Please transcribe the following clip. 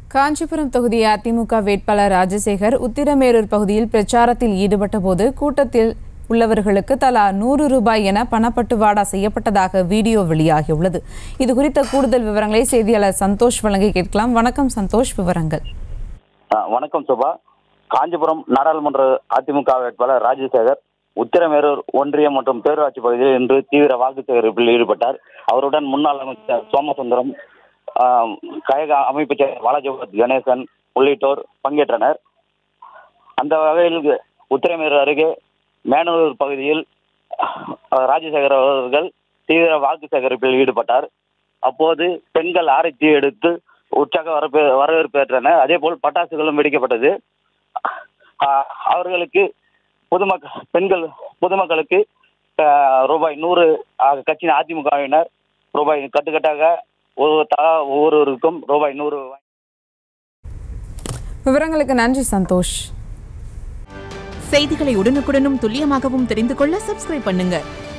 காஞ்சிபுரம் தொகுதி அதிமுக வேட்பாளர் ராஜசேகர் உத்திரமேரூர் பகுதியில் பிரச்சாரத்தில் ஈடுபட்ட போது கூட்டத்தில் உள்ளவர்களுக்கு தலா நூறு ரூபாய் என பணப்பட்டுவாடா செய்யப்பட்டதாக வீடியோ வெளியாகியுள்ளது இது குறித்த கூடுதல் விவரங்களை செய்தியாளர் சந்தோஷ் வழங்கி கேட்கலாம் வணக்கம் சந்தோஷ் விவரங்கள் ஆ, வணக்கம் சுபா காஞ்சிபுரம் நாடாளுமன்ற அதிமுக வேட்பாளர் ராஜசேகர் உத்திரமேரூர் ஒன்றியம் மற்றும் பேரூராட்சி பகுதியில் இன்று தீவிர வாக்கு சேகரிப்பில் ஈடுபட்டார் அவருடன் முன்னாள் அமைச்சர் சோமசுந்தரம் ஆ, கழக அமைப்பு செயலர் பாலாஜிபத் கணேசன் உள்ளிட்டோர் பங்கேற்றனர் அந்த வகையில் உத்திரமேரூர் அருகே மேனூர் பகுதியில் ஆ, ராஜசேகர் அவர்கள் தீவிர வாக்கு சேகரிப்பில் ஈடுபட்டார் அப்போது பெண்கள் ஆரத்தி எடுத்து உற்சாக வரப்பே வரவேற்பேற்றனர் அதே போல் பட்டாசுகளும் வெடிக்கப்பட்டது ஆஹ் அவர்களுக்கு பொதுமக்கள் பெண்கள் பொதுமக்களுக்கு ஆஹ் ரூபாய் நூறு ஆஹ் கட்சியின் அதிமுகவினர் ரூபாய் கட்டுக்கட்டாக ஒவ்வொரு தலா ஒவ்வொருவருக்கும் ரூபாய் நூறு விவரங்களுக்கு நன்றி சந்தோஷ் செய்திகளை உடனுக்குடனும் துல்லியமாகவும் தெரிந்து கொள்ள சப்ஸ்கிரைப் பண்ணுங்க